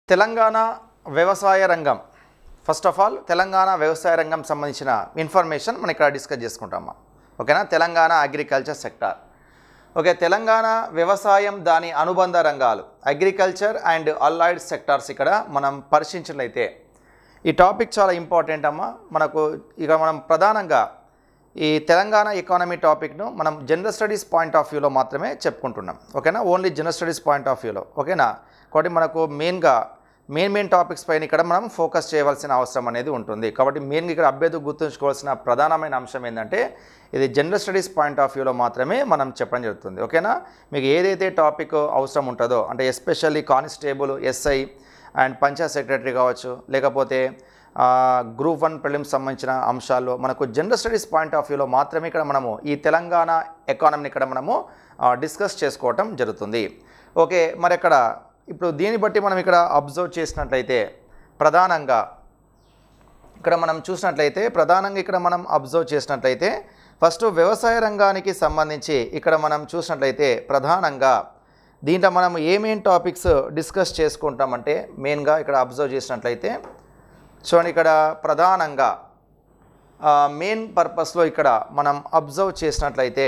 తెలంగాణ వ్యవసాయ రంగం first of all Telangana వ్యవసాయ రంగం సంబంధించిన ఇన్ఫర్మేషన్ మనం ఇక్కడ డిస్కస్ చేసుకుంటామా ఓకేనా Telangana agriculture sector okay Telangana వ్యవసాయం దాని అనుబంధ రంగాలు అగ్రికల్చర్ అండ్ అల్లాయిడ్ సెక్టార్స్ ఇక్కడ మనం పరిశీలించినట్లయితే ఈ టాపిక్ చాలా ఇంపార్టెంట్ అమ్మా మనకు ఇక మనం ప్రధానంగా ఈ తెలంగాణ ఎకానమీ టాపిక్ను మనం జనరల్ స్టడీస్ పాయింట్ ఆఫ్ వ్యూలో మాత్రమే చెప్పుకుంటున్నాం ఓకేనా only general studies point of వ్యూలో ఓకేనా కాబట్టి మనకు మెయిన్గా మెయిన్ మెయిన్ టాపిక్స్ పైన ఇక్కడ మనం ఫోకస్ చేయవలసిన అవసరం అనేది ఉంటుంది కాబట్టి మెయిన్గా ఇక్కడ అభ్యర్థి గుర్తుంచుకోవాల్సిన ప్రధానమైన అంశం ఏంటంటే ఇది జనరల్ స్టడీస్ పాయింట్ ఆఫ్ వ్యూలో మాత్రమే మనం చెప్పడం జరుగుతుంది ఓకేనా మీకు ఏదైతే టాపిక్ అవసరం ఉంటుందో అంటే especially constable SI and panchayat secretary కావచ్చు లేకపోతే గ్రూప్ వన్ ప్రిలిమ్స్ సంబంధించిన అంశాల్లో మనకు జనరల్ స్టడీస్ పాయింట్ ఆఫ్ వ్యూలో మాత్రమే ఇక్కడ మనము ఈ తెలంగాణ ఎకానమీని ఇక్కడ మనము డిస్కస్ చేసుకోవటం జరుగుతుంది ఓకే మరి ఇక్కడ ఇప్పుడు దీన్ని బట్టి మనం ఇక్కడ అబ్జర్వ్ చేసినట్లయితే ప్రధానంగా ఇక్కడ మనం చూసినట్లయితే ప్రధానంగా ఇక్కడ మనం అబ్జర్వ్ చేసినట్లయితే ఫస్ట్ వ్యవసాయ రంగానికి సంబంధించి ఇక్కడ మనం చూసినట్లయితే ప్రధానంగా దీంట్లో మనం ఏమేం టాపిక్స్ డిస్కస్ చేసుకుంటామంటే మెయిన్గా ఇక్కడ అబ్జర్వ్ చేసినట్లయితే చూడండి ఇక్కడ ప్రధానంగా మెయిన్ పర్పస్లో ఇక్కడ మనం అబ్జర్వ్ చేసినట్లయితే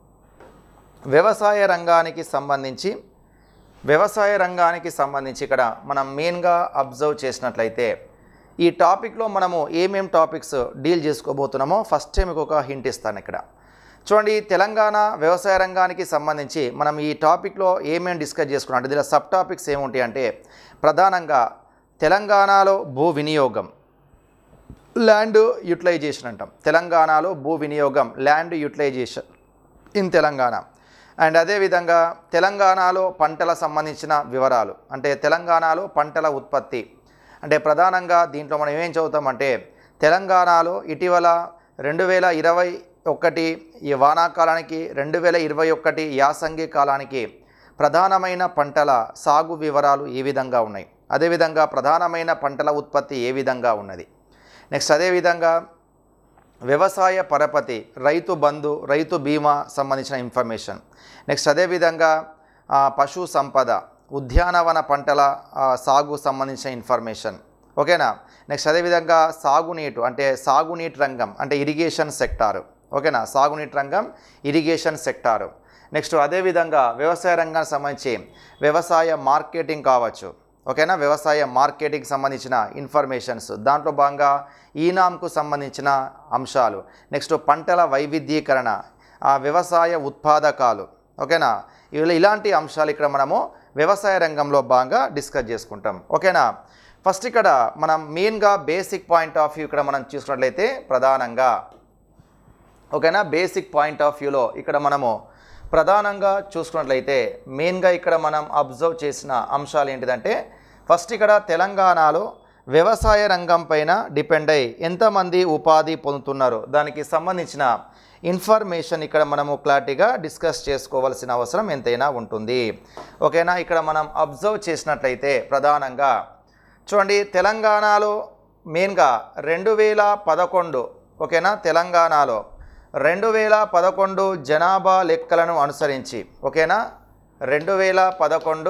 వ్యవసాయ రంగానికి సంబంధించి వ్యవసాయ రంగానికి సంబంధించి ఇక్కడ మనం మెయిన్గా అబ్జర్వ్ చేసినట్లయితే ఈ టాపిక్లో మనము ఏమేం టాపిక్స్ డీల్ చేసుకోబోతున్నామో ఫస్ట్ టైం మీకు ఒక హింట్ ఇస్తాను ఇక్కడ చూడండి తెలంగాణ వ్యవసాయ రంగానికి సంబంధించి మనం ఈ టాపిక్లో ఏమేమి డిస్కస్ చేసుకున్నాం అంటే దీనిలో సబ్ టాపిక్స్ ఏముంటాయి అంటే ప్రధానంగా తెలంగాణలో భూ వినియోగం ల్యాండ్ యూటిలైజేషన్ అంటాం తెలంగాణలో భూ వినియోగం land utilization in Telangana and అదేవిధంగా తెలంగాణలో పంటల సంబంధించిన వివరాలు అంటే తెలంగాణలో పంటల ఉత్పత్తి అంటే ప్రధానంగా దీంట్లో మనం ఏమేం చదువుతామంటే తెలంగాణలో ఇటీవల రెండు వేల ఇరవై ఒకటి ఈ వానాకాలానికి రెండు వేల ఇరవై ఒకటి యాసంగి కాలానికి ప్రధానమైన పంటల సాగు వివరాలు ఏ విధంగా ఉన్నాయి అదేవిధంగా ప్రధానమైన పంటల ఉత్పత్తి ఏ విధంగా ఉన్నది నెక్స్ట్ అదేవిధంగా వ్యవసాయ పరపతి రైతు బంధు రైతు బీమా సంబంధించిన ఇన్ఫర్మేషన్ నెక్స్ట్ అదేవిధంగా ఆ, పశు సంపద ఉద్యానవన పంటల ఆ, సాగు సంబంధించిన ఇన్ఫర్మేషన్ ఓకేనా నెక్స్ట్ అదేవిధంగా సాగునీటు అంటే సాగునీటి రంగం అంటే ఇరిగేషన్ సెక్టారు ఓకేనా సాగునీటి రంగం ఇరిగేషన్ సెక్టారు నెక్స్ట్ అదేవిధంగా వ్యవసాయ రంగానికి సంబంధించి వ్యవసాయ మార్కెటింగ్ కావచ్చు ఓకేనా వ్యవసాయ మార్కెటింగ్కి సంబంధించిన ఇన్ఫర్మేషన్స్ దాంట్లో భాగంగా ఈనాంకు సంబంధించిన అంశాలు నెక్స్ట్ పంటల వైవిధ్యీకరణ ఆ వ్యవసాయ ఉత్పాదకాలు ఓకేనా ఇవి ఇలాంటి అంశాలు ఇక్కడ మనము వ్యవసాయ రంగంలో భాగంగా డిస్కస్ చేసుకుంటాం ఓకేనా ఫస్ట్ ఇక్కడ మనం మెయిన్గా బేసిక్ పాయింట్ ఆఫ్ వ్యూ ఇక్కడ మనం చూసుకున్నట్లయితే ప్రధానంగా ఓకేనా బేసిక్ పాయింట్ ఆఫ్ వ్యూలో ఇక్కడ మనము ప్రధానంగా చూసుకున్నట్లయితే మెయిన్గా ఇక్కడ మనం అబ్జర్వ్ చేసిన అంశాలు ఏంటిదంటే ఫస్ట్ ఇక్కడ తెలంగాణలో వ్యవసాయ రంగం పైన డిపెండ్ అయ్యి ఎంతమంది ఉపాధి పొందుతున్నారు దానికి సంబంధించిన ఇన్ఫర్మేషన్ ఇక్కడ మనము క్లారిటీగా డిస్కస్ చేసుకోవాల్సిన అవసరం ఎంతైనా ఉంటుంది ఓకేనా ఇక్కడ మనం అబ్జర్వ్ చేసినట్లయితే ప్రధానంగా చూడండి తెలంగాణలో మెయిన్గా రెండు వేల పదకొండు ఓకేనా తెలంగాణలో రెండు వేల పదకొండు జనాభా లెక్కలను అనుసరించి ఓకేనా రెండు వేల పదకొండు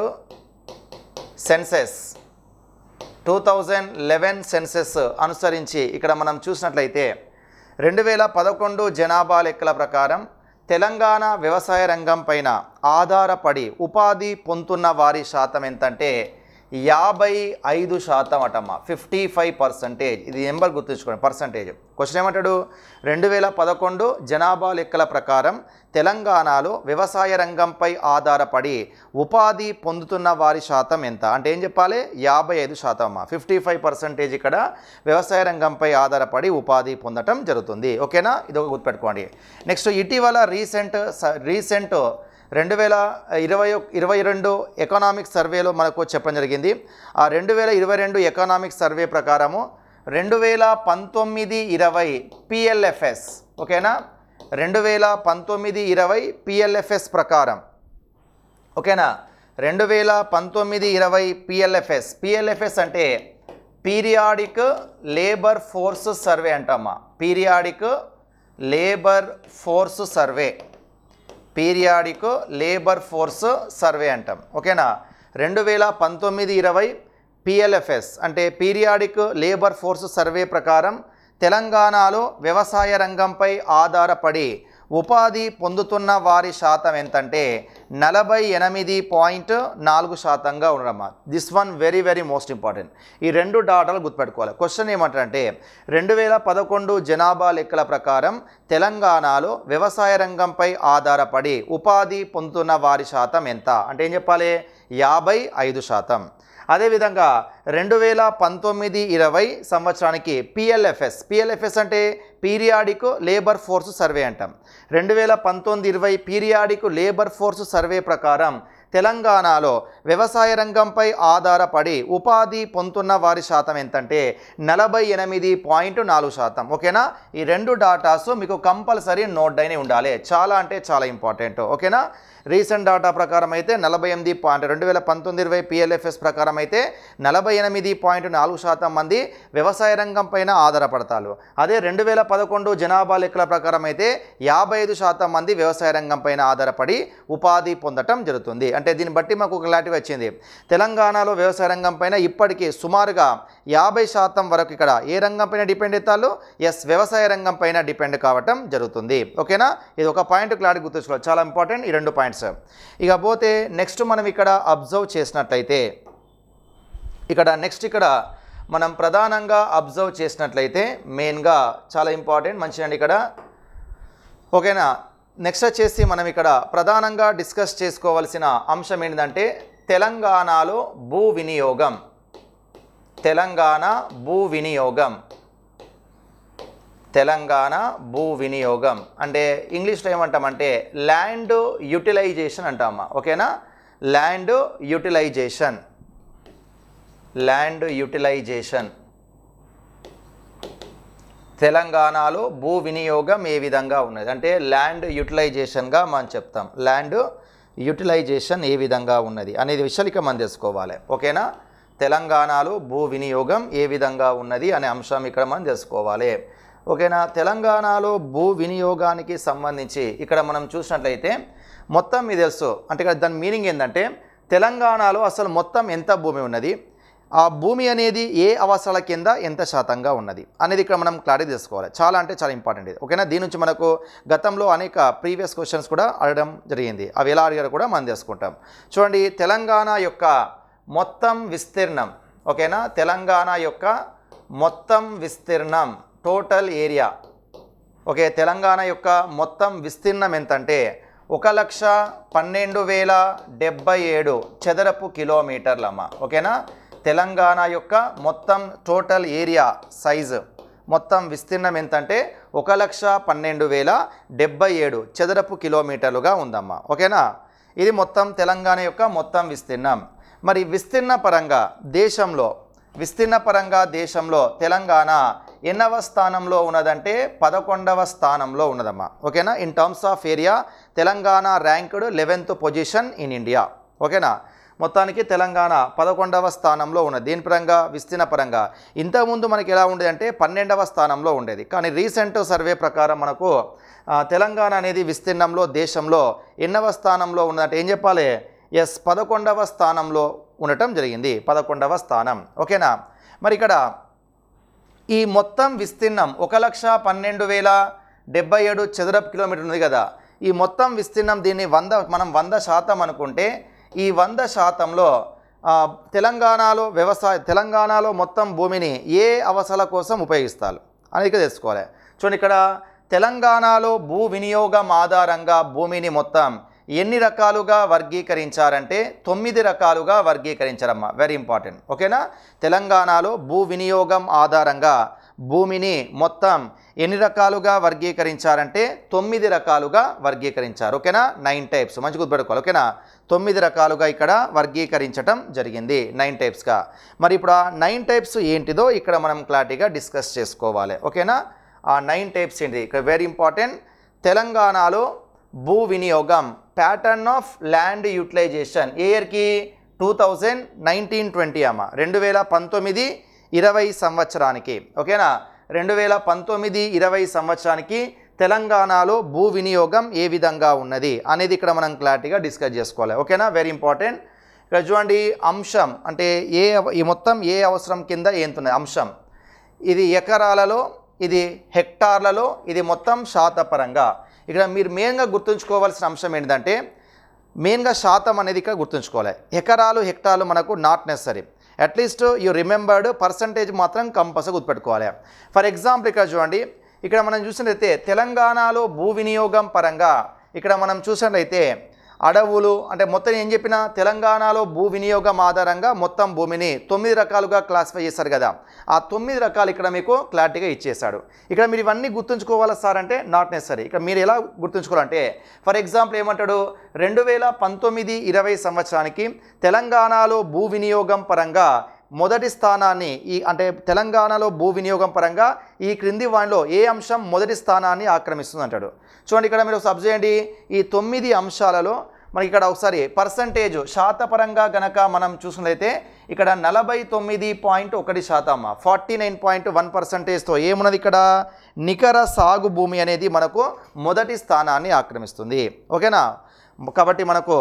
census two thousand eleven census అనుసరించి ఇక్కడ మనం చూసినట్లయితే రెండు వేల పదకొండు జనాభా లెక్కల ప్రకారం తెలంగాణ వ్యవసాయ రంగం పైన ఆధారపడి ఉపాధి పొందుతున్న వారి శాతం ఎంతంటే యాభై ఐదు శాతం అటమ్మ ఫిఫ్టీ ఫైవ్ పర్సంటేజ్ ఇది నెంబర్ గుర్తుంచుకోండి పర్సంటేజ్ క్వశ్చన్ ఏమంటాడు రెండు వేల పదకొండు జనాభా లెక్కల ప్రకారం తెలంగాణలో వ్యవసాయ రంగంపై ఆధారపడి ఉపాధి పొందుతున్న వారి శాతం ఎంత అంటే ఏం చెప్పాలి యాభై ఐదు శాతం అమ్మ ఫిఫ్టీ ఫైవ్ పర్సెంటేజ్ ఇక్కడ వ్యవసాయ రంగంపై ఆధారపడి ఉపాధి పొందటం జరుగుతుంది ఓకేనా ఇది ఒక గుర్తుపెట్టుకోండి నెక్స్ట్ ఇటీవల రీసెంట్ రీసెంట్ రెండు వేల ఇరవై ఇరవై రెండు ఎకనామిక్ సర్వేలో మనకు చెప్పడం జరిగింది ఆ రెండు వేల ఇరవై రెండు ఎకనామిక్ సర్వే ప్రకారము రెండు వేల పంతొమ్మిది ఇరవై పిఎల్ఎఫ్ఎస్ ఓకేనా రెండు వేల పంతొమ్మిది ఇరవై పిఎల్ఎఫ్ఎస్ ప్రకారం ఓకేనా రెండు వేల పంతొమ్మిది ఇరవై పిఎల్ఎఫ్ఎస్ పిఎల్ఎఫ్ఎస్ అంటే పీరియాడిక్ లేబర్ ఫోర్స్ సర్వే అంటమ్మా periodic labour force survey periodic labour force survey అంటాం ఓకేనా రెండు వేల పంతొమ్మిది ఇరవై పిఎల్ఎఫ్ఎస్ అంటే పీరియాడిక్ లేబర్ ఫోర్స్ సర్వే ప్రకారం తెలంగాణలో వ్యవసాయ రంగంపై ఆధారపడి ఉపాధి పొందుతున్న వారి శాతం ఎంతంటే నలభై ఎనిమిది పాయింట్ నాలుగు శాతంగా ఉండడమ్మా this one very very most important ఈ రెండు డాటాలు గుర్తుపెట్టుకోవాలి క్వశ్చన్ ఏమంటారంటే రెండు వేల పదకొండు జనాభా లెక్కల ప్రకారం తెలంగాణలో వ్యవసాయ రంగంపై ఆధారపడి ఉపాధి పొందుతున్న వారి శాతం ఎంత అంటే ఏం చెప్పాలి యాభై ఐదు శాతం అదేవిధంగా రెండు వేల పంతొమ్మిది ఇరవై సంవత్సరానికి పిఎల్ఎఫ్ఎస్ పిఎల్ఎఫ్ఎస్ అంటే పీరియాడిక్ లేబర్ ఫోర్స్ సర్వే అంటాం రెండు వేల పంతొమ్మిది ఇరవై పీరియాడిక్ లేబర్ ఫోర్స్ సర్వే ప్రకారం తెలంగాణలో వ్యవసాయ రంగంపై ఆధారపడి ఉపాధి పొందుతున్న వారి శాతం ఎంతంటే నలభై ఎనిమిది పాయింట్ నాలుగు శాతం ఓకేనా ఈ రెండు డాటాస్ మీకు కంపల్సరీ నోట్ అయిన ఉండాలి చాలా అంటే చాలా ఇంపార్టెంట్ ఓకేనా రీసెంట్ డాటా ప్రకారం అయితే నలభై ఎనిమిది పాయింట్ రెండు వేల పంతొమ్మిది ఇరవై పిఎల్ఎఫ్ఎస్ ప్రకారం అయితే నలభై ఎనిమిది పాయింట్ నాలుగు శాతం మంది వ్యవసాయ రంగం పైన ఆధారపడతారు అదే రెండు వేల పదకొండు జనాభా లెక్కల ప్రకారం అయితే యాభై ఐదు శాతం మంది వ్యవసాయ రంగం పైన ఆధారపడి ఉపాధి పొందటం జరుగుతుంది అంటే దీన్ని బట్టి మాకు ఒక క్లారిటీ వచ్చింది తెలంగాణలో వ్యవసాయ రంగం పైన ఇప్పటికీ సుమారుగా యాభై శాతం వరకు ఇక్కడ ఏ రంగం పైన డిపెండ్ అవుతారు ఎస్ వ్యవసాయ రంగం పైన డిపెండ్ కావటం జరుగుతుంది ఓకేనా ఇది ఒక పాయింట్ క్లారిటీ గుర్తుంచుకోవాలి చాలా ఇంపార్టెంట్ ఈ రెండు పాయింట్స్ ఇక పోతే నెక్స్ట్ మనం ఇక్కడ అబ్జర్వ్ చేసినట్లయితే ఇక్కడ నెక్స్ట్ ఇక్కడ మనం ప్రధానంగా అబ్జర్వ్ చేసినట్లయితే మెయిన్గా చాలా ఇంపార్టెంట్ మంచిదండి ఇక్కడ ఓకేనా నెక్స్ట్ వచ్చేసి మనం ఇక్కడ ప్రధానంగా డిస్కస్ చేసుకోవాల్సిన అంశం ఏంటంటే తెలంగాణలో భూ వినియోగం తెలంగాణ భూ వినియోగం తెలంగాణ భూ వినియోగం అంటే ఇంగ్లీష్లో ఏమంటామంటే ల్యాండ్ యూటిలైజేషన్ అంటామా ఓకేనా ల్యాండ్ యూటిలైజేషన్ ల్యాండ్ యూటిలైజేషన్ తెలంగాణలో భూ వినియోగం ఏ విధంగా ఉన్నది అంటే ల్యాండ్ యూటిలైజేషన్గా మనం చెప్తాం ల్యాండ్ యూటిలైజేషన్ ఏ విధంగా ఉన్నది అనేది విషయాలు ఇక మనం తెలుసుకోవాలి ఓకేనా తెలంగాణలో భూ వినియోగం ఏ విధంగా ఉన్నది అనే అంశం ఇక్కడ మనం తెలుసుకోవాలి ఓకేనా తెలంగాణలో భూ వినియోగానికి సంబంధించి ఇక్కడ మనం చూసినట్లయితే మొత్తం ఇది తెలుసు అంటే ఇక్కడ దాని మీనింగ్ ఏంటంటే తెలంగాణలో అసలు మొత్తం ఎంత భూమి ఉన్నది ఆ భూమి అనేది ఏ అవసరాల కింద ఎంత శాతంగా ఉన్నది అనేది ఇక్కడ మనం క్లారిటీ తీసుకోవాలి చాలా అంటే చాలా ఇంపార్టెంట్ ఇది ఓకేనా దీని నుంచి మనకు గతంలో అనేక ప్రీవియస్ క్వశ్చన్స్ కూడా అడగడం జరిగింది అవి ఎలా అడిగారో కూడా మనం తెలుసుకుంటాం చూడండి తెలంగాణ యొక్క మొత్తం విస్తీర్ణం ఓకేనా తెలంగాణ యొక్క మొత్తం విస్తీర్ణం టోటల్ ఏరియా ఓకే తెలంగాణ యొక్క మొత్తం విస్తీర్ణం ఎంతంటే ఒక లక్ష పన్నెండు వేల డెబ్బై ఏడు చదరపు కిలోమీటర్లమ్మ ఓకేనా తెలంగాణ యొక్క మొత్తం టోటల్ ఏరియా సైజు మొత్తం విస్తీర్ణం ఎంతంటే ఒక లక్ష పన్నెండు వేల డెబ్బై ఏడు చదరపు కిలోమీటర్లుగా ఉందమ్మా ఓకేనా ఇది మొత్తం తెలంగాణ యొక్క మొత్తం విస్తీర్ణం మరి విస్తీర్ణ పరంగా దేశంలో విస్తీర్ణ పరంగా దేశంలో తెలంగాణ ఎన్నవ స్థానంలో ఉన్నదంటే పదకొండవ స్థానంలో ఉన్నదమ్మా ఓకేనా in terms of area Telangana ranked eleventh position in India ఓకేనా మొత్తానికి తెలంగాణ పదకొండవ స్థానంలో ఉన్నది దీని పరంగా విస్తీర్ణ పరంగా ఇంతకుముందు మనకి ఎలా ఉండేది అంటే పన్నెండవ స్థానంలో ఉండేది కానీ రీసెంట్ సర్వే ప్రకారం మనకు ఆ, తెలంగాణ అనేది విస్తీర్ణంలో దేశంలో ఎన్నవ స్థానంలో ఉన్నదంటే ఏం చెప్పాలి ఎస్ పదకొండవ స్థానంలో ఉండటం జరిగింది పదకొండవ స్థానం ఓకేనా మరి ఇక్కడ ఈ మొత్తం విస్తీర్ణం ఒక లక్ష పన్నెండు వేల డెబ్బై ఏడు చదరపు కిలోమీటర్ ఉంది కదా ఈ మొత్తం విస్తీర్ణం దీన్ని వంద మనం వంద శాతం అనుకుంటే ఈ వంద శాతంలో ఆ, తెలంగాణలో వ్యవసాయ తెలంగాణలో మొత్తం భూమిని ఏ అవసరాల కోసం ఉపయోగిస్తారు అనేది ఇక్కడ తెలుసుకోవాలి చూడండి ఇక్కడ తెలంగాణలో భూ వినియోగం ఆధారంగా భూమిని మొత్తం ఎన్ని రకాలుగా వర్గీకరించారంటే తొమ్మిది రకాలుగా వర్గీకరించారమ్మా వెరీ ఇంపార్టెంట్ ఓకేనా తెలంగాణలో భూ వినియోగం ఆధారంగా భూమిని మొత్తం ఎన్ని రకాలుగా వర్గీకరించారంటే తొమ్మిది రకాలుగా వర్గీకరించారు ఓకేనా నైన్ టైప్స్ మంచి గుర్తుపెట్టుకోవాలి ఓకేనా తొమ్మిది రకాలుగా ఇక్కడ వర్గీకరించటం జరిగింది నైన్ టైప్స్గా మరి ఇప్పుడు ఆ నైన్ టైప్స్ ఏంటిదో ఇక్కడ మనం క్లారిటీగా డిస్కస్ చేసుకోవాలి ఓకేనా ఆ నైన్ టైప్స్ ఏంటి ఇక్కడ వెరీ ఇంపార్టెంట్ తెలంగాణలో భూ వినియోగం pattern of land utilization a ఇయర్కి టూ థౌజండ్ నైన్టీన్ ట్వంటీ అమ్మ రెండు వేల పంతొమ్మిది ఇరవై సంవత్సరానికి ఓకేనా రెండు వేల పంతొమ్మిది ఇరవై సంవత్సరానికి తెలంగాణలో భూ వినియోగం ఏ విధంగా ఉన్నది అనేది ఇక్కడ మనం క్లారిటీగా డిస్కస్ చేసుకోవాలి ఓకేనా వెరీ ఇంపార్టెంట్ ఇక్కడ చూడండి అంశం అంటే ఏ అవ- ఈ మొత్తం ఏ అవసరం కింద ఏంతున్నది అంశం ఇది ఎకరాలలో ఇది హెక్టార్లలో ఇది మొత్తం శాతపరంగా ఇక్కడ మీరు మెయిన్గా గుర్తుంచుకోవాల్సిన అంశం ఏంటంటే మెయిన్గా శాతం అనేది ఇక్కడ గుర్తుంచుకోవాలి ఎకరాలు హెక్టార్లు మనకు not necessary at least you remembered percentage మాత్రం కంపల్సరీ గుర్తుపెట్టుకోవాలి ఫర్ ఎగ్జాంపుల్ ఇక్కడ చూడండి ఇక్కడ మనం చూసినట్లయితే తెలంగాణలో భూ వినియోగం పరంగా ఇక్కడ మనం చూసినట్లయితే అడవులు అంటే మొత్తం ఏం చెప్పినా తెలంగాణలో భూ వినియోగం ఆధారంగా మొత్తం భూమిని తొమ్మిది రకాలుగా క్లాసిఫై చేశారు కదా ఆ తొమ్మిది రకాలు ఇక్కడ మీకు క్లారిటీగా ఇచ్చేశాడు ఇక్కడ మీరు ఇవన్నీ గుర్తుంచుకోవాలా సార్ అంటే నాట్ నెసరీ ఇక్కడ మీరు ఎలా గుర్తుంచుకోవాలంటే ఫర్ ఎగ్జాంపుల్ ఏమంటాడు రెండు వేల పంతొమ్మిది ఇరవై సంవత్సరానికి తెలంగాణలో భూ వినియోగం పరంగా మొదటి స్థానాన్ని ఈ అంటే తెలంగాణలో భూ వినియోగం పరంగా ఈ క్రింది వాటిలో ఏ అంశం మొదటి స్థానాన్ని ఆక్రమిస్తుంది అంటాడు చూడండి ఇక్కడ మీరు సబ్ చేయండి ఈ తొమ్మిది అంశాలలో మనకి ఇక్కడ ఒకసారి పర్సంటేజ్ శాతపరంగా గనక మనం చూసినట్లయితే ఇక్కడ నలభై తొమ్మిది పాయింట్ ఒకటి శాతం ఫార్టీ నైన్ పాయింట్ వన్ పర్సంటేజ్తో ఏమున్నది ఇక్కడ నికర సాగు భూమి అనేది మనకు మొదటి స్థానాన్ని ఆక్రమిస్తుంది ఓకేనా కాబట్టి మనకు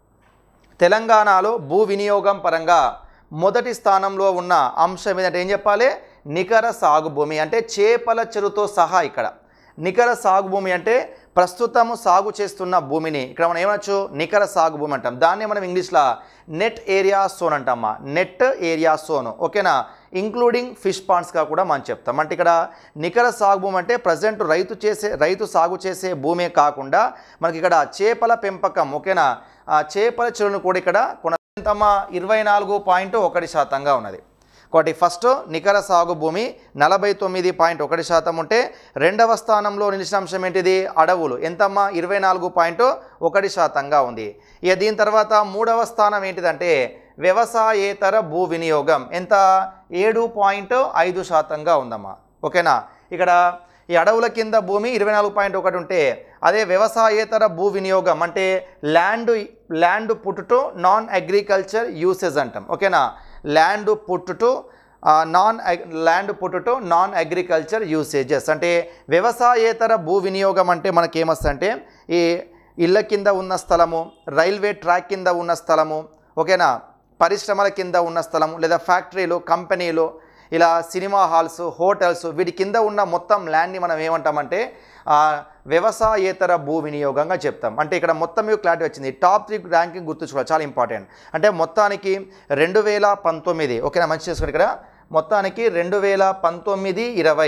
తెలంగాణలో భూ వినియోగం పరంగా మొదటి స్థానంలో ఉన్న అంశం ఏంటంటే ఏం చెప్పాలి నికర సాగు భూమి అంటే చేపల చెరువుతో సహా ఇక్కడ నికర సాగు భూమి అంటే ప్రస్తుతం సాగు చేస్తున్న భూమిని ఇక్కడ మనం ఏమనొచ్చు నికర సాగు భూమి అంటాం దాన్ని మనం ఇంగ్లీష్లో నెట్ ఏరియా సోన్ అంటామా నెట్ ఏరియా సోన్ ఓకేనా ఇంక్లూడింగ్ ఫిష్ పాండ్స్గా కూడా మనం చెప్తాం అంటే ఇక్కడ నికర సాగు భూమి అంటే ప్రజెంట్ రైతు చేసే రైతు సాగు చేసే భూమే కాకుండా మనకి ఇక్కడ చేపల పెంపకం ఓకేనా ఆ చేపల చెరువును కూడా ఇక్కడ కొనసాగుతామా ఇరవై నాలుగు పాయింట్ ఒకటి శాతంగా ఉన్నది ఒకటి ఫస్ట్ నికర సాగు భూమి నలభై తొమ్మిది పాయింట్ ఒకటి శాతం ఉంటే రెండవ స్థానంలో నిలిచిన అంశం ఏంటిది అడవులు ఎంతమ్మా ఇరవై నాలుగు పాయింట్ ఒకటి శాతంగా ఉంది ఇక దీని తర్వాత మూడవ స్థానం ఏంటిదంటే వ్యవసాయేతర భూ వినియోగం ఎంత ఏడు పాయింట్ ఐదు శాతంగా ఉందమ్మా ఓకేనా ఇక్కడ ఈ అడవుల కింద భూమి ఇరవై నాలుగు పాయింట్ ఒకటి ఉంటే అదే వ్యవసాయేతర భూ వినియోగం అంటే land land put to non agriculture usage అంటాం ఓకేనా land put to non land put to non agriculture usages అంటే వ్యవసాయేతర భూ వినియోగం అంటే మనకి ఏమొస్తుందంటే ఈ ఇళ్ళ కింద ఉన్న స్థలము రైల్వే ట్రాక్ కింద ఉన్న స్థలము ఓకేనా పరిశ్రమల కింద ఉన్న స్థలము లేదా ఫ్యాక్టరీలు కంపెనీలు ఇలా సినిమా హాల్స్ హోటల్స్ వీటి కింద ఉన్న మొత్తం ల్యాండ్ని మనం ఏమంటామంటే ఆ, వ్యవసాయేతర భూ వినియోగంగా చెప్తాం అంటే ఇక్కడ మొత్తం మీకు క్లారిటీ వచ్చింది టాప్ త్రీ ర్యాంకింగ్ గుర్తుంచుకోవాలి చాలా ఇంపార్టెంట్ అంటే మొత్తానికి రెండు వేల పంతొమ్మిది ఓకేనా మంచి చేసుకోండి ఇక్కడ మొత్తానికి రెండు వేల పంతొమ్మిది ఇరవై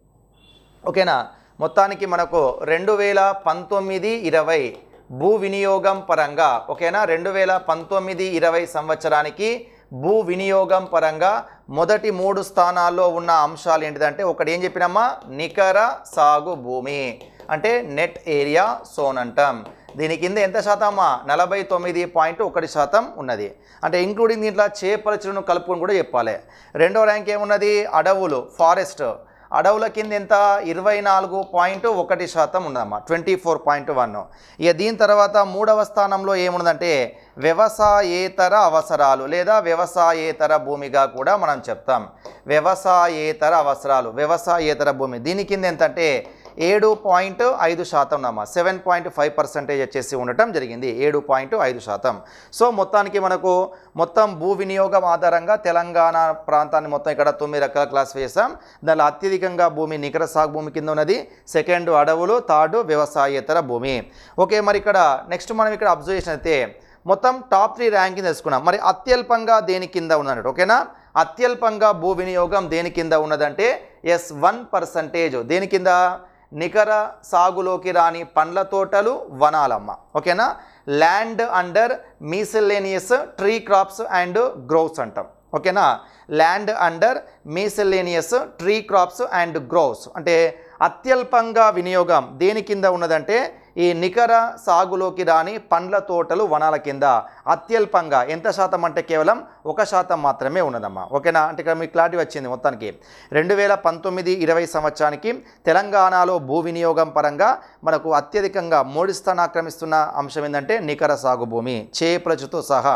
ఓకేనా మొత్తానికి మనకు రెండు వేల పంతొమ్మిది ఇరవై భూ వినియోగం పరంగా ఓకేనా రెండు వేల పంతొమ్మిది ఇరవై సంవత్సరానికి భూ వినియోగం పరంగా మొదటి మూడు స్థానాల్లో ఉన్న అంశాలు ఏంటిదంటే ఒకటి ఏం చెప్పినమ్మా నికర సాగు భూమి అంటే నెట్ ఏరియా సోన్ అంటాం దీని కింద ఎంత శాతమ్మా నలభై తొమ్మిది పాయింట్ ఒకటి శాతం ఉన్నది అంటే ఇంక్లూడింగ్ దీంట్లో చేపల చెరువును కలుపుకొని కూడా చెప్పాలి రెండో ర్యాంక్ ఏమున్నది అడవులు ఫారెస్ట్ అడవుల కింద ఎంత ఇరవై నాలుగు పాయింట్ ఒకటి శాతం ఉందమ్మా ట్వంటీ ఫోర్ పాయింట్ వన్ ఇక దీని తర్వాత మూడవ స్థానంలో ఏమున్నదంటే వ్యవసాయేతర అవసరాలు లేదా వ్యవసాయేతర భూమిగా కూడా మనం చెప్తాం వ్యవసాయేతర అవసరాలు వ్యవసాయేతర భూమి దీని కింద ఎంత అంటే ఏడు పాయింట్ ఐదు శాతం నమ్మ సెవెన్ పాయింట్ ఫైవ్ పర్సెంటేజ్ వచ్చేసి ఉండటం జరిగింది ఏడు పాయింట్ ఐదు శాతం సో మొత్తానికి మనకు మొత్తం భూ వినియోగం ఆధారంగా తెలంగాణ ప్రాంతాన్ని మొత్తం ఇక్కడ తొమ్మిది రకాల క్లాస్ వేసాం దానిలో అత్యధికంగా భూమి నికర సాగు భూమి కింద ఉన్నది సెకండ్ అడవులు థర్డ్ వ్యవసాయేతర భూమి ఓకే మరి ఇక్కడ నెక్స్ట్ మనం ఇక్కడ అబ్జర్వ్ చేసినైతే మొత్తం టాప్ త్రీ ర్యాంకింగ్ తెలుసుకున్నాం మరి అత్యల్పంగా దేని కింద ఉన్నట్టు ఓకేనా అత్యల్పంగా భూ వినియోగం దేని కింద ఉన్నదంటే ఎస్ వన్ పర్సంటేజ్ దేని కింద నికర సాగులోకి రాని పండ్ల తోటలు వనాలమ్మ ఓకేనా land under miscellaneous tree crops and groves అంటాం ఓకేనా land under miscellaneous tree crops and groves అంటే అత్యల్పంగా వినియోగం దేని కింద ఉన్నదంటే ఈ నికర సాగులోకి రాని పండ్ల తోటలు వనాల కింద అత్యల్పంగా ఎంత శాతం అంటే కేవలం ఒక శాతం మాత్రమే ఉన్నదమ్మా ఓకేనా అంటే ఇక్కడ మీకు క్లారిటీ వచ్చింది మొత్తానికి రెండు వేల పంతొమ్మిది ఇరవై సంవత్సరానికి తెలంగాణలో భూ వినియోగం పరంగా మనకు అత్యధికంగా మూడు స్థానం ఆక్రమిస్తున్న అంశం ఏంటంటే నికర సాగు భూమి చేపలచుతో సహా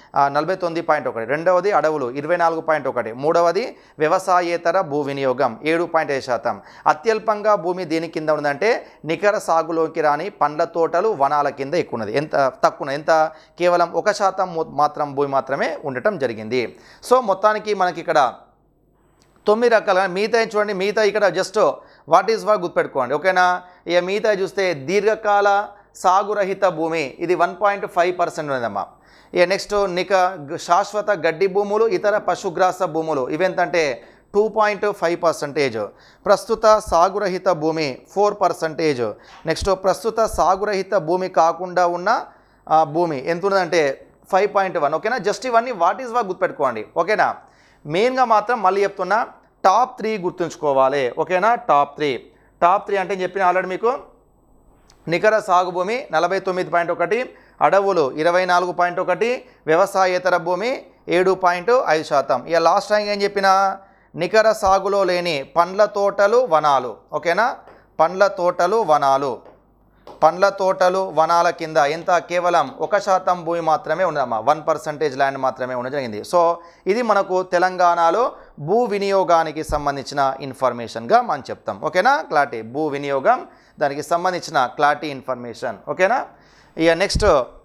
ఆ, నలభై తొమ్మిది పాయింట్ ఒకటి రెండవది అడవులు ఇరవై నాలుగు పాయింట్ ఒకటి మూడవది వ్యవసాయేతర భూ వినియోగం ఏడు పాయింట్ ఐదు శాతం అత్యల్పంగా భూమి దేని కింద ఉందంటే నికర సాగులోకి రాని పండ్ల తోటలు వనాల కింద ఎక్కువ ఉన్నది ఎంత తక్కువ ఉన్నది ఎంత కేవలం ఒక శాతం మో- మాత్రం భూమి మాత్రమే ఉండటం జరిగింది సో మొత్తానికి మనకి ఇక్కడ తొమ్మిది రకాల మిగతా చూడండి మిగతా ఇక్కడ జస్ట్ వాట్ ఈజ్ వాట్ గుర్తుపెట్టుకోండి ఓకేనా ఇక మిగతా చూస్తే దీర్ఘకాల సాగురహిత భూమి ఇది వన్ పాయింట్ ఫైవ్ పర్సెంట్ ఉన్నదమ్మా ఇక నెక్స్ట్ నిక శాశ్వత గడ్డి భూములు ఇతర పశుగ్రాస భూములు ఇవెంతంటే టూ పాయింట్ ఫైవ్ పర్సంటేజ్ ప్రస్తుత సాగురహిత భూమి ఫోర్ పర్సంటేజ్ నెక్స్ట్ ప్రస్తుత సాగురహిత భూమి కాకుండా ఉన్న ఆ, భూమి ఎంత ఉన్నదంటే ఫైవ్ పాయింట్ వన్ ఓకేనా జస్ట్ ఇవన్నీ వాట్ ఈజ్ వా గుర్తుపెట్టుకోండి ఓకేనా మెయిన్గా మాత్రం మళ్ళీ చెప్తున్నా టాప్ త్రీ గుర్తుంచుకోవాలి ఓకేనా టాప్ త్రీ టాప్ త్రీ అంటే నేను చెప్పిన ఆల్రెడీ మీకు నికర సాగు భూమి నలభై తొమ్మిది పాయింట్ ఒకటి అడవులు ఇరవై నాలుగు పాయింట్ ఒకటి వ్యవసాయేతర భూమి ఏడు పాయింట్ ఐదు శాతం ఇక లాస్ట్ టైం ఏం చెప్పిన నికర సాగులో లేని పండ్ల తోటలు వనాలు ఓకేనా పండ్ల తోటలు వనాలు పండ్ల తోటలు వనాల కింద ఎంత కేవలం ఒక శాతం భూమి మాత్రమే ఉండదమ్మా వన్ పర్సంటేజ్ ల్యాండ్ మాత్రమే ఉండడం జరిగింది సో ఇది మనకు తెలంగాణలో భూ వినియోగానికి సంబంధించిన ఇన్ఫర్మేషన్గా మనం చెప్తాం ఓకేనా క్లారిటీ భూ వినియోగం దానికి సంబంధించిన క్లారిటీ ఇన్ఫర్మేషన్ ఓకేనా ఇక నెక్స్ట్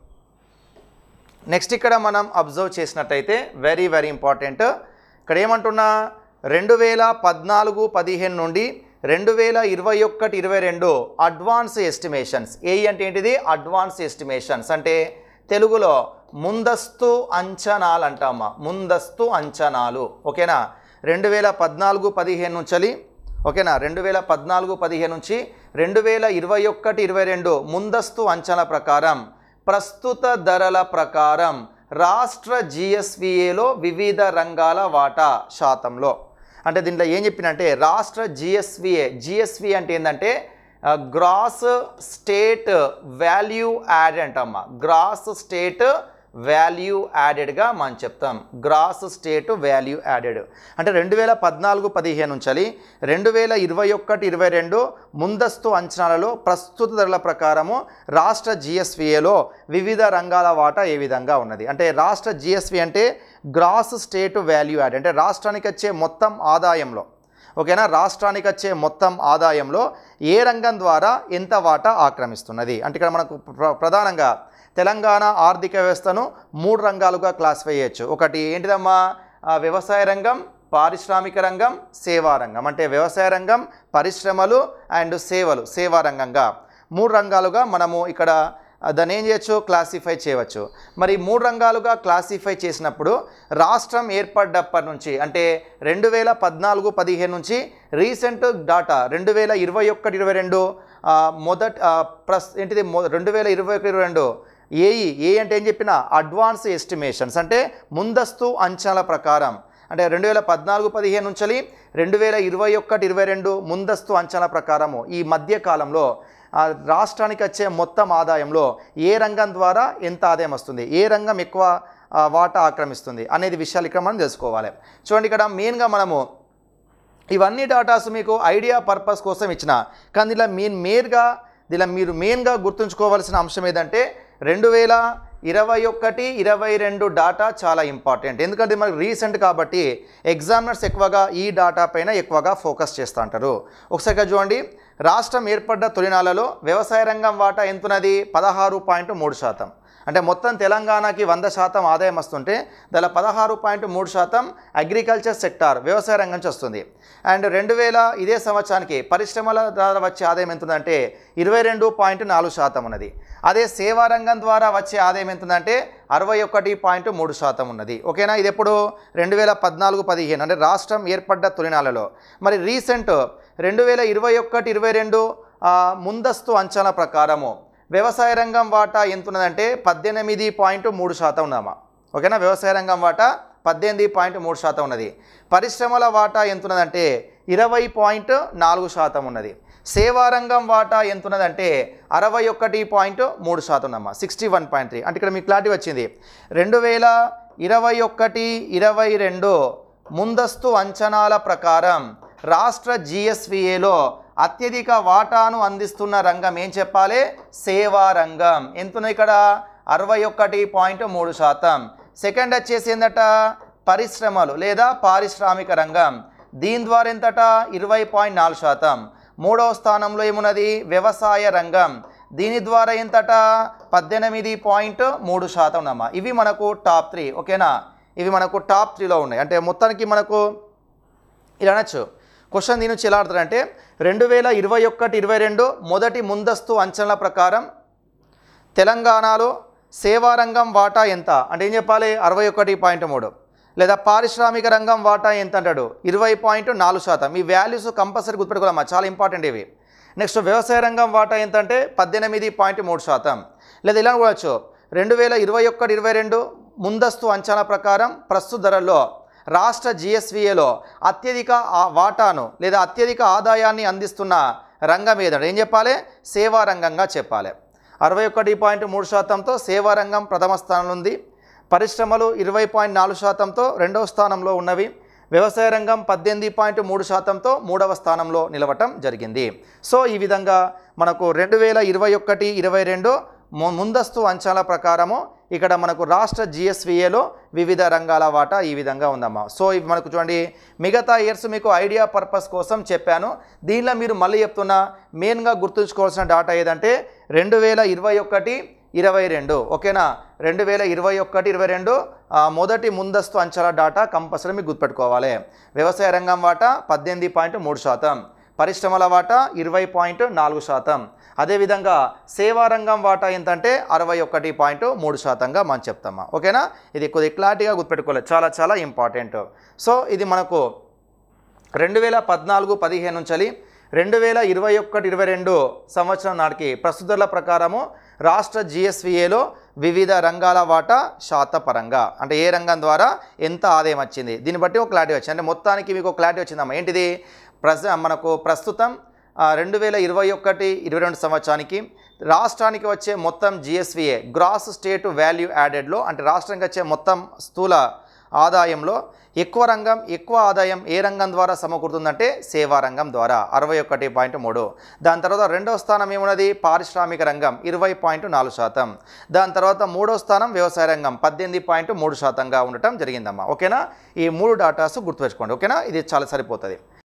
నెక్స్ట్ ఇక్కడ మనం అబ్జర్వ్ చేసినట్టయితే వెరీ వెరీ ఇంపార్టెంట్ ఇక్కడ ఏమంటున్నా రెండు వేల పద్నాలుగు పదిహేను నుండి రెండు వేల ఇరవై ఒకటి ఇరవై రెండు అడ్వాన్స్ ఎస్టిమేషన్స్ ఏ అంటే ఏంటిది అడ్వాన్స్ ఎస్టిమేషన్స్ అంటే తెలుగులో ముందస్తు అంచనాలు అంటామా ముందస్తు అంచనాలు ఓకేనా రెండు వేల పద్నాలుగు పదిహేను నుంచి ఓకేనా రెండు వేల పద్నాలుగు పదిహేను నుంచి రెండు వేల ఇరవై ఒకటి ఇరవై రెండు ముందస్తు అంచనా ప్రకారం ప్రస్తుత ధరల ప్రకారం రాష్ట్ర జిఎస్విఏలో వివిధ రంగాల వాటా శాతంలో అంటే దీంట్లో ఏం చెప్పినంటే రాష్ట్ర జిఎస్విఏ జిఎస్వి అంటే ఏంటంటే గ్రాస్ స్టేట్ వాల్యూ యాడ్ అంటమ్మా గ్రాస్ స్టేట్ వాల్యూ యాడెడ్గా మనం చెప్తాం గ్రాస్ స్టేట్ వాల్యూ యాడెడ్ అంటే రెండు వేల పద్నాలుగు పదిహేను నుంచి రెండు వేల ఇరవై ఒకటి ఇరవై రెండు ముందస్తు అంచనాలలో ప్రస్తుత ధరల ప్రకారము రాష్ట్ర జిఎస్విఏలో వివిధ రంగాల వాటా ఏ విధంగా ఉన్నది అంటే రాష్ట్ర జిఎస్వి అంటే గ్రాస్ స్టేట్ వాల్యూ యాడ్ అంటే రాష్ట్రానికి వచ్చే మొత్తం ఆదాయంలో ఓకేనా రాష్ట్రానికి వచ్చే మొత్తం ఆదాయంలో ఏ రంగం ద్వారా ఎంత వాటా ఆక్రమిస్తున్నది అంటే ఇక్కడ మనకు ప్ర- ప్రధానంగా తెలంగాణ ఆర్థిక వ్యవస్థను మూడు రంగాలుగా క్లాసిఫై చేయొచ్చు ఒకటి ఏంటిదమ్మా ఆ, వ్యవసాయ రంగం పారిశ్రామిక రంగం సేవా రంగం అంటే వ్యవసాయ రంగం పరిశ్రమలు అండ్ సేవలు సేవా రంగంగా మూడు రంగాలుగా మనము ఇక్కడ ఆ, దాన్ని ఏం చేయొచ్చు క్లాసిఫై చేయవచ్చు మరి మూడు రంగాలుగా క్లాసిఫై చేసినప్పుడు రాష్ట్రం ఏర్పడ్డప్పటి నుంచి అంటే రెండు వేల పద్నాలుగు పదిహేను నుంచి రీసెంట్ డాటా రెండు వేల ఇరవై ఒకటి ఇరవై రెండు మొదటి ప్రస్ ఏంటిది మొ- రెండు వేల ఇరవై ఒకటి ఇరవై రెండు ఏఈ ఏ అంటే ఏం చెప్పిన అడ్వాన్స్ ఎస్టిమేషన్స్ అంటే ముందస్తు అంచనాల ప్రకారం అంటే రెండు వేల పద్నాలుగు పదిహేను నుంచి రెండు వేల ఇరవై ఒకటి ఇరవై రెండు ముందస్తు అంచనాల ప్రకారము ఈ మధ్య కాలంలో ఆ, రాష్ట్రానికి వచ్చే మొత్తం ఆదాయంలో ఏ రంగం ద్వారా ఎంత ఆదాయం వస్తుంది ఏ రంగం ఎక్కువ ఆ, వాటా ఆక్రమిస్తుంది అనేది విషయాలు ఇక్కడ మనం తెలుసుకోవాలి చూడండి ఇక్కడ మెయిన్గా మనము ఇవన్నీ డాటాస్ మీకు ఐడియా పర్పస్ కోసం ఇచ్చిన కానీ ఇలా మెయిన్ మేర్గా ఇలా మీరు మెయిన్గా గుర్తుంచుకోవాల్సిన అంశం ఏదంటే రెండు వేల ఇరవై ఒకటి ఇరవై రెండు డాటా చాలా ఇంపార్టెంట్ ఎందుకంటే మనకు రీసెంట్ కాబట్టి ఎగ్జామినర్స్ ఎక్కువగా ఈ డాటా పైన ఎక్కువగా ఫోకస్ చేస్తూ ఉంటారు ఒకసారిగా చూడండి రాష్ట్రం ఏర్పడ్డ తొలినాలలో వ్యవసాయ రంగం వాటా ఎంతున్నది పదహారు పాయింట్ మూడు శాతం అంటే మొత్తం తెలంగాణకి వంద శాతం ఆదాయం వస్తుంటే దానిలో పదహారు పాయింట్ మూడు శాతం అగ్రికల్చర్ సెక్టార్ వ్యవసాయ రంగం నుంచి వస్తుంది అండ్ రెండు వేల ఇదే సంవత్సరానికి పరిశ్రమల ద్వారా వచ్చే ఆదాయం ఎంత ఉందంటే ఇరవై రెండు పాయింట్ నాలుగు శాతం ఉన్నది అదే సేవా రంగం ద్వారా వచ్చే ఆదాయం ఎంత ఉందంటే అరవై ఒకటి పాయింట్ మూడు శాతం ఉన్నది ఓకేనా ఇది ఎప్పుడు రెండు వేల పద్నాలుగు పదిహేను అంటే రాష్ట్రం ఏర్పడ్డ తొలినాలలో మరి రీసెంట్ రెండు వేల ఇరవై ఒకటి ఇరవై రెండు ముందస్తు అంచనా ప్రకారము వ్యవసాయ రంగం వాటా ఎంత ఉన్నదంటే పద్దెనిమిది పాయింట్ మూడు శాతం ఉందమ్మా ఓకేనా వ్యవసాయ రంగం వాటా పద్దెనిమిది పాయింట్ మూడు శాతం ఉన్నది పరిశ్రమల వాటా ఎంత ఉన్నదంటే ఇరవై పాయింట్ నాలుగు శాతం ఉన్నది సేవా రంగం వాటా ఎంత ఉన్నదంటే అరవై ఒకటి పాయింట్ మూడు శాతం ఉందమ్మా సిక్స్టీ వన్ పాయింట్ త్రీ అంటే ఇక్కడ మీకు క్లారిటీ వచ్చింది రెండు వేల ఇరవై ఒకటి ఇరవై రెండు ముందస్తు అంచనాల ప్రకారం రాష్ట్ర జిఎస్విఏలో అత్యధిక వాటాను అందిస్తున్న రంగం ఏం చెప్పాలి సేవా రంగం ఎంతున్న ఇక్కడ అరవై ఒకటి పాయింట్ మూడు శాతం సెకండ్ వచ్చేసి ఏంటట పరిశ్రమలు లేదా పారిశ్రామిక రంగం దీని ద్వారా ఎంతట ఇరవై పాయింట్ నాలుగు శాతం మూడవ స్థానంలో ఏమున్నది వ్యవసాయ రంగం దీని ద్వారా ఎంతట పద్దెనిమిది పాయింట్ మూడు శాతం నమ్మ ఇవి మనకు టాప్ త్రీ ఓకేనా ఇవి మనకు టాప్ త్రీలో ఉన్నాయి అంటే మొత్తానికి మనకు ఇలా అనొచ్చు క్వశ్చన్ దీని నుంచి ఎలా ఆడుతారంటే రెండు వేల ఇరవై ఒకటి ఇరవై రెండు మొదటి ముందస్తు అంచనాల ప్రకారం తెలంగాణలో సేవారంగం వాటా ఎంత అంటే ఏం చెప్పాలి అరవై ఒకటి పాయింట్ మూడు లేదా పారిశ్రామిక రంగం వాటా ఎంత అంటాడు ఇరవై పాయింట్ నాలుగు శాతం ఈ వాల్యూస్ కంపల్సరీ గుర్తుపెట్టుకోవాలమ్మా చాలా ఇంపార్టెంట్ ఇవి నెక్స్ట్ వ్యవసాయ రంగం వాటా ఎంత అంటే పద్దెనిమిది పాయింట్ మూడు శాతం లేదా ఇలా కూడవచ్చు రెండు వేల ఇరవై ఒకటి ఇరవై రెండు ముందస్తు అంచనా ప్రకారం ప్రస్తుత ధరల్లో రాష్ట్ర జిఎస్విఏలో అత్యధిక ఆ- వాటాను లేదా అత్యధిక ఆదాయాన్ని అందిస్తున్న రంగం ఏదంటే ఏం చెప్పాలి సేవా రంగంగా చెప్పాలి అరవై ఒకటి పాయింట్ మూడు శాతంతో సేవా రంగం ప్రథమ స్థానంలో ఉంది పరిశ్రమలు ఇరవై పాయింట్ నాలుగు శాతంతో రెండవ స్థానంలో ఉన్నవి వ్యవసాయ రంగం పద్దెనిమిది పాయింట్ మూడు శాతంతో మూడవ స్థానంలో నిలవటం జరిగింది సో ఈ విధంగా మనకు రెండు వేల ఇరవై ఒకటి ఇరవై రెండు ము- ముందస్తు అంచనాల ప్రకారము ఇక్కడ మనకు రాష్ట్ర జిఎస్విఏలో వివిధ రంగాల వాటా ఈ విధంగా ఉందమ్మా సో ఇవి మనకు చూడండి మిగతా ఇయర్స్ మీకు ఐడియా పర్పస్ కోసం చెప్పాను దీనిలో మీరు మళ్ళీ చెప్తున్నా మెయిన్గా గుర్తుంచుకోవాల్సిన డాటా ఏదంటే రెండు వేల ఇరవై ఒకటి ఇరవై రెండు ఓకేనా రెండు వేల ఇరవై ఒకటి ఇరవై రెండు ఆ, మొదటి ముందస్తు అంచనా డాటా కంపల్సరీ మీకు గుర్తుపెట్టుకోవాలి వ్యవసాయ రంగం వాటా పద్దెనిమిది పాయింట్ మూడు శాతం పరిశ్రమల వాటా ఇరవై పాయింట్ నాలుగు శాతం అదేవిధంగా సేవా రంగం వాటా ఎంతంటే అరవై ఒకటి పాయింట్ మూడు శాతంగా మనం చెప్తామా ఓకేనా ఇది కొద్దిగా క్లారిటీగా గుర్తుపెట్టుకోవాలి చాలా చాలా ఇంపార్టెంట్ సో ఇది మనకు రెండు వేల పద్నాలుగు పదిహేను నుంచి రెండు వేల ఇరవై ఒకటి ఇరవై రెండు సంవత్సరం నాటికి ప్రస్తుతాల ప్రకారము రాష్ట్ర జిఎస్విఏలో వివిధ రంగాల వాటా శాతపరంగా అంటే ఏ రంగం ద్వారా ఎంత ఆదాయం వచ్చింది దీన్ని బట్టి ఒక క్లారిటీ వచ్చింది అంటే మొత్తానికి మీకు ఒక క్లారిటీ వచ్చిందమ్మా ఏంటిది ప్రజ మనకు ప్రస్తుతం రెండు వేల ఇరవై ఒకటి ఇరవై రెండు సంవత్సరానికి రాష్ట్రానికి వచ్చే మొత్తం జిఎస్విఏ గ్రాస్ స్టేట్ వాల్యూ యాడెడ్లో అంటే రాష్ట్రానికి వచ్చే మొత్తం స్థూల ఆదాయంలో ఎక్కువ రంగం ఎక్కువ ఆదాయం ఏ రంగం ద్వారా సమకూరుతుందంటే సేవా రంగం ద్వారా అరవై ఒకటి పాయింట్ మూడు దాని తర్వాత రెండవ స్థానం ఏమున్నది పారిశ్రామిక రంగం ఇరవై పాయింట్ నాలుగు శాతం దాని తర్వాత మూడో స్థానం వ్యవసాయ రంగం పద్దెనిమిది పాయింట్ మూడు శాతంగా ఉండటం జరిగిందమ్మా ఓకేనా ఈ మూడు డాటాస్ గుర్తుపెట్టుకోండి ఓకేనా ఇది చాలా సరిపోతుంది